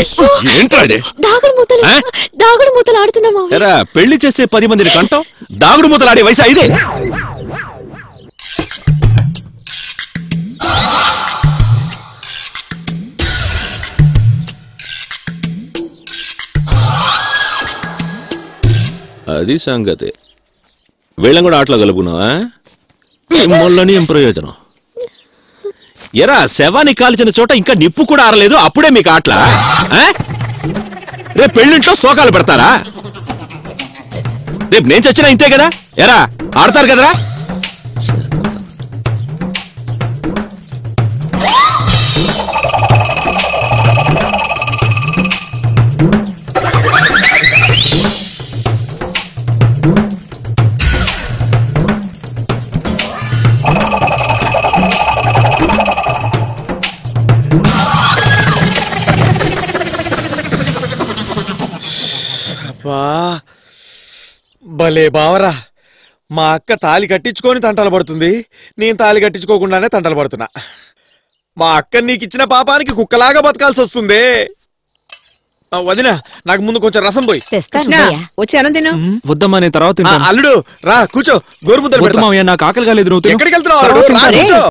ఏంట్రా ఇది దాగుడు మూతలు ఆ? దాగుడు మూతలు ఆడుతున్నాం మావయ్య ఎరా పెళ్లి చేసే పది మందిని కంటాం దాగుడు మూతలాడే వయసు ఇదే అది సంగతి వీళ్ళం కూడా ఆటలో కలుపుకున్నావా మిమ్మల్ని ఏం ప్రయోజనం ఎరా శవాన్ని కాల్చిన చోట ఇంకా నిప్పు కూడా ఆరలేదు అప్పుడే మీకు ఆటలా ఆ? రేపు పెళ్ళింట్లో శోకాలు పెడతారా రేపు నేను చచ్చినా ఇంతే కదా ఎరా ఆడతారు కదరా బా భలే బావరా మా అక్క తాలి కట్టించుకొని తంటలు పడుతుంది నేను తాలి కట్టించుకోకుండానే తంటలు పడుతున్నా మా అక్క నీకు ఇచ్చిన పాపానికి కుక్కలాగా బతకాల్సి వస్తుంది ఆ, వదినా నాకు ముందు కొంచెం రసం పోయి కృష్ణ వచ్చి అన్నం తిను వద్దమ్మా నేను తర్వాత ఆ, తింటాను అల్లుడు రా కూర్చో గోరుముద్దలు వద్దు పెడతా మావయ్య నాకు ఆకలిగా లేదు నువ్వు తిను. ఎక్కడికి వెళ్తున్నావు తర్వాత అల్లుడు? రా, తింటాను. కూర్చో.